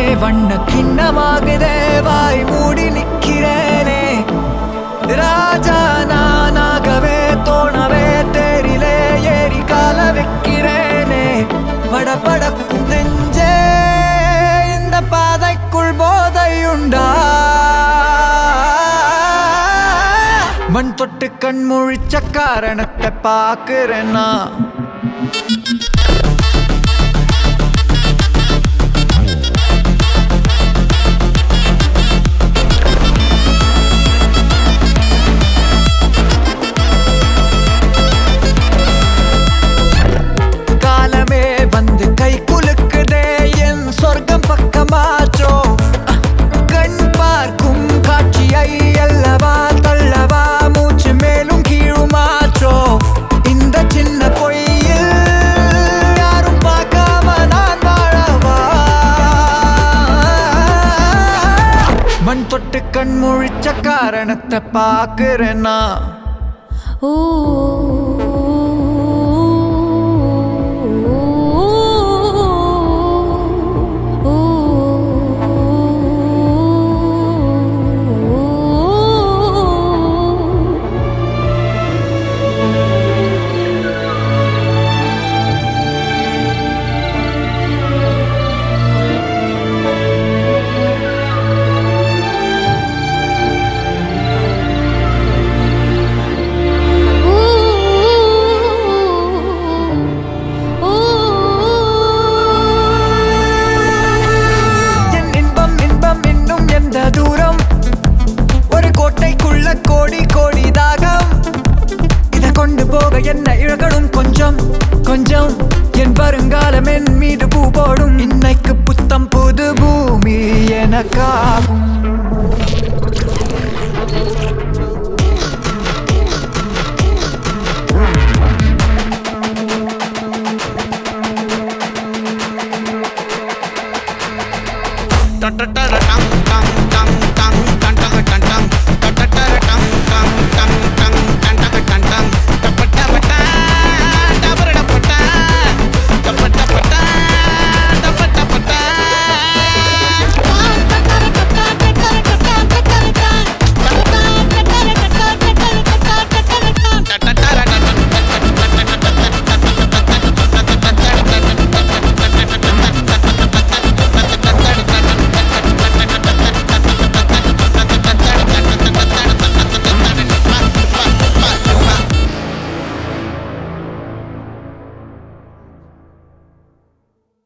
வண்ண கிண்ணமாகுதே வாய் மூடி நிக்கிறேனே ராஜா நானாகவே தோணவே தேரிலே ஏறி கால வைக்கிறேனே படபடக்கும் நெஞ்சே இந்த பாதைக்குள் போதையுண்டா மண் தொட்டு கண் முழிச்ச காரணத்தை பாக்குறேன்னா காலமே வந்து கை குலுக்குதே என் சொர்க்கம் பக்கமாச்சோ அஹ், கண் பார்க்கும் காட்சியை அல்லவா தள்ளவா மூச்சு மேலும் கீழுமாச்சோ இந்த சின்ன பொய்யில் யாரும் பார்க்காம நான் வாழவா மண் தொட்டு கண் முழிச்ச காரணத்தை பாக்குறேன்னா ஓ என் இன்பம் இன்பம் இன்னும் எந்த தூரம் ஒரு கோட்டைக்குள்ள கோடி கோடி தாகம் இத கொண்டு போக என்ன இழக்கணும் கொஞ்சம் கொஞ்சம் என் வருங்காலம் என் மீது பூ போடும் இன்னைக்கு புத்தம் புது பூமி எனக்காகும் Da da da da dum dum dum